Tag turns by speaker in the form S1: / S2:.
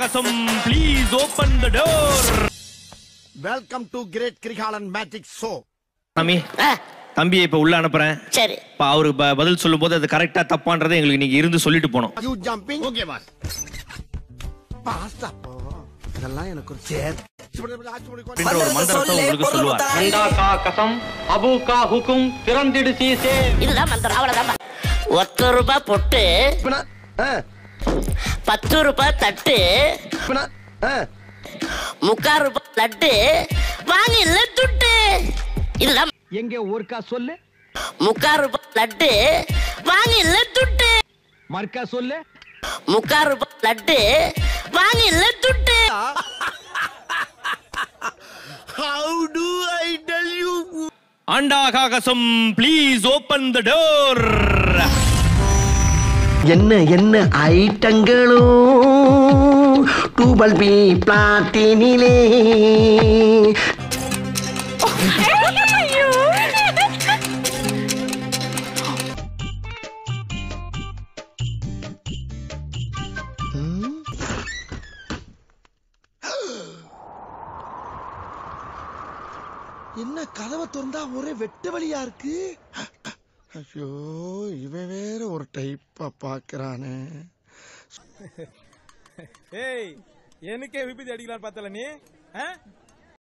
S1: காகசம் please open the door
S2: welcome to great Kirikalan magic show
S1: சாமி தம்பியை இப்ப உள்ள அனுப்புறேன்
S3: சரி
S1: இப்ப அவரு ப- பதில் சொல்லும் போது அது கரெக்டா தப்பான்றதை எங்களுக்கு நீங்க இருந்து சொல்லிட்டு போனோம்
S2: யூ ஜம்பிங் ஓகே பாஸ் பாஸ்டா இதெல்லாம் எனக்கு ஒரு சேர்
S1: அப்படின்ற ஒரு மந்திரத்தை உங்களுக்கு சொல்லுவார்
S4: அண்டா கா கசம் அபு கா ஹுக்கும் திறந்திடு சீசே
S3: இதுதான் மந்திரம் அவ்வளவுதான் ஒத்த ரூபாய் பொட்டு பத்து ரூபாய் தட்டு முக்கா ரூபாய் லட்டு வாங்க இல்ல துட்டு இதுதான்
S4: எங்க ஒருக்கா சொல்லு
S3: முக்கா ரூபாய் லட்டு வாங்க இல்ல துட்டு
S4: மர்க்கா சொல்லு
S3: முக்கா ரூபாய் லட்டு வாங்க இல்ல துட்டு
S2: how to I tell you
S1: ஆண்டா காகசம் ப்ளீஸ் ஓபன் த டோர்
S5: என்ன என்ன ஐட்டங்களோ டூபல் பி பிளாட்டினிலே
S2: என்ன கதவை திறந்தா ஒரே வெட்டு வழியா இருக்கு ஐயோ இவன் வேற ஒரு டைப்பா பாக்குறானே
S6: ஏய் எனக்கே விபத்து அடிக்கலாம் பார்த்தல நீ ஆ?